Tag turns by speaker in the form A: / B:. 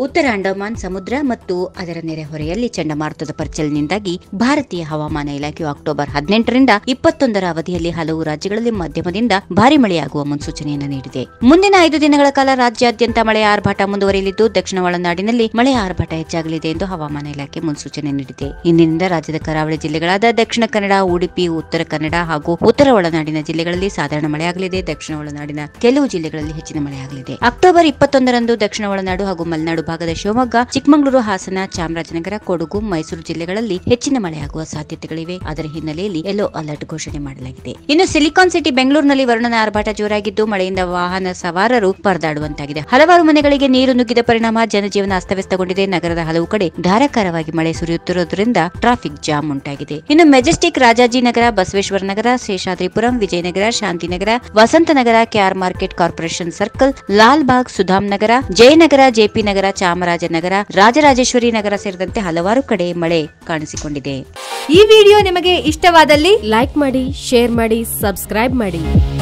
A: ಉತ್ತರ ಅಂಡಮಾನ್ ಸಮುದ್ರ ಮತ್ತು ಅದರ ನೆರೆಹೊರೆಯಲ್ಲಿ ಚಂಡಮಾರುತದ ಪರಿಚಲನೆಯಿಂದಾಗಿ ಭಾರತೀಯ ಹವಾಮಾನ ಇಲಾಖೆಯು ಅಕ್ಟೋಬರ್ ಹದಿನೆಂಟರಿಂದ ಇಪ್ಪತ್ತೊಂದರ ಅವಧಿಯಲ್ಲಿ ಹಲವು ರಾಜ್ಯಗಳಲ್ಲಿ ಮಧ್ಯಮದಿಂದ ಭಾರಿ ಮಳೆಯಾಗುವ ಮುನ್ಸೂಚನೆಯನ್ನು ನೀಡಿದೆ ಮುಂದಿನ ಐದು ದಿನಗಳ ಕಾಲ ರಾಜ್ಯಾದ್ಯಂತ ಮಳೆಯ ಆರ್ಭಟ ಮುಂದುವರಿಯಲಿದ್ದು ದಕ್ಷಿಣ ಒಳನಾಡಿನಲ್ಲಿ ಮಳೆಯ ಆರ್ಭಟ ಹೆಚ್ಚಾಗಲಿದೆ ಎಂದು ಹವಾಮಾನ ಇಲಾಖೆ ಮುನ್ಸೂಚನೆ ನೀಡಿದೆ ಇಂದಿನಿಂದ ರಾಜ್ಯದ ಕರಾವಳಿ ಜಿಲ್ಲೆಗಳಾದ ದಕ್ಷಿಣ ಕನ್ನಡ ಉಡುಪಿ ಉತ್ತರ ಕನ್ನಡ ಹಾಗೂ ಉತ್ತರ ಒಳನಾಡಿನ ಜಿಲ್ಲೆಗಳಲ್ಲಿ ಸಾಧಾರಣ ಮಳೆಯಾಗಲಿದೆ ದಕ್ಷಿಣ ಒಳನಾಡಿನ ಕೆಲವು ಜಿಲ್ಲೆಗಳಲ್ಲಿ ಹೆಚ್ಚಿನ ಮಳೆಯಾಗಲಿದೆ ಅಕ್ಟೋಬರ್ ಇಪ್ಪತ್ತೊಂದರಂದು ದಕ್ಷಿಣ ಒಳನಾಡು ಹಾಗೂ ಮಲೆನಾಡು ಭಾಗದ ಶಿವಮೊಗ್ಗ ಚಿಕ್ಕಮಗಳೂರು ಹಾಸನ ಚಾಮರಾಜನಗರ ಕೊಡಗು ಮೈಸೂರು ಜಿಲ್ಲೆಗಳಲ್ಲಿ ಹೆಚ್ಚಿನ ಮಳೆಯಾಗುವ ಸಾಧ್ಯತೆಗಳಿವೆ ಅದರ ಹಿನ್ನೆಲೆಯಲ್ಲಿ ಯೆಲ್ಲೋ ಅಲರ್ಟ್ ಘೋಷಣೆ ಮಾಡಲಾಗಿದೆ ಇನ್ನು ಸಿಲಿಕಾನ್ ಸಿಟಿ ಬೆಂಗಳೂರಿನಲ್ಲಿ ವರುಣನ ಆರ್ಭಟ ಜೋರಾಗಿದ್ದು ಮಳೆಯಿಂದ ವಾಹನ ಸವಾರರು ಪರದಾಡುವಂತಾಗಿದೆ ಹಲವಾರು ಮನೆಗಳಿಗೆ ನೀರು ನುಗ್ಗಿದ ಪರಿಣಾಮ ಜನಜೀವನ ಅಸ್ತವ್ಯಸ್ತಗೊಂಡಿದೆ ನಗರದ ಹಲವು ಕಡೆ ಧಾರಾಕಾರವಾಗಿ ಮಳೆ ಸುರಿಯುತ್ತಿರುವುದರಿಂದ ಟ್ರಾಫಿಕ್ ಜಾಮ್ ಉಂಟಾಗಿದೆ ಇನ್ನು Majestic Rajajinagar Basaveshwara Nagar Seshadripuram Vijayanagar Shantinagar Vasanthnagar KR market corporation circle Lal Bagh Sudham Nagar Jayanagar JP Nagar Chamarajanagar Rajarajeshwari Nagar ಸೇರಿದಂತೆ ಹಲವಾರು ಕಡೆ ಮಳೆ ಕಾಣಿಸಿಕೊಂಡಿದೆ
B: ಈ ವಿಡಿಯೋ ನಿಮಗೆ ಇಷ್ಟವಾದಲ್ಲಿ
C: ಲೈಕ್ ಮಾಡಿ ಶೇರ್ ಮಾಡಿ ಸಬ್ಸ್ಕ್ರೈಬ್ ಮಾಡಿ